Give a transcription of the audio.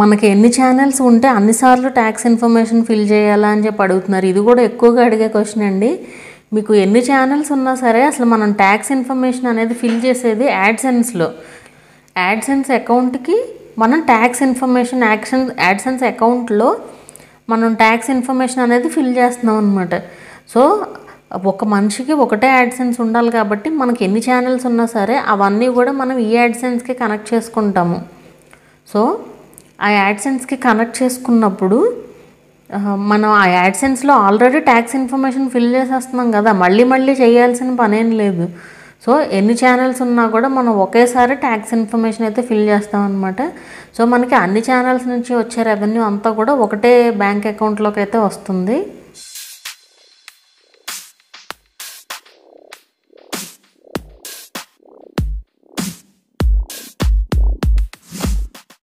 మనకి ఎన్ని ఛానల్స్ ఉంటే అన్నిసార్లు ట్యాక్స్ ఇన్ఫర్మేషన్ ఫిల్ చేయాలా అని చెప్పి అడుగుతున్నారు ఇది కూడా ఎక్కువగా అడిగే క్వశ్చన్ అండి మీకు ఎన్ని ఛానల్స్ ఉన్నా సరే అసలు మనం ట్యాక్స్ ఇన్ఫర్మేషన్ అనేది ఫిల్ చేసేది యాడ్సెన్స్లో యాడ్సెన్స్ అకౌంట్కి మనం ట్యాక్స్ ఇన్ఫర్మేషన్ యాక్షన్ యాడ్సెన్స్ అకౌంట్లో మనం ట్యాక్స్ ఇన్ఫర్మేషన్ అనేది ఫిల్ చేస్తున్నాం అనమాట సో ఒక మనిషికి ఒకటే యాడ్సెన్స్ ఉండాలి కాబట్టి మనకి ఎన్ని ఛానల్స్ ఉన్నా సరే అవన్నీ కూడా మనం ఈ యాడ్సెన్స్కి కనెక్ట్ చేసుకుంటాము సో ఆ యాడ్సెన్స్కి కనెక్ట్ చేసుకున్నప్పుడు ఆ, మనం ఆ యాడ్సెన్స్లో ఆల్రెడీ ట్యాక్స్ ఇన్ఫర్మేషన్ ఫిల్ చేసేస్తున్నాం కదా మళ్ళీ మళ్ళీ చేయాల్సిన పనేం లేదు సో ఎన్ని ఛానల్స్ ఉన్నా కూడా మనం ఒకేసారి ట్యాక్స్ ఇన్ఫర్మేషన్ అయితే ఫిల్ చేస్తాం అనమాట సో మనకి అన్ని ఛానల్స్ నుంచి వచ్చే రెవెన్యూ అంతా కూడా ఒకటే బ్యాంక్ అకౌంట్లోకి అయితే వస్తుంది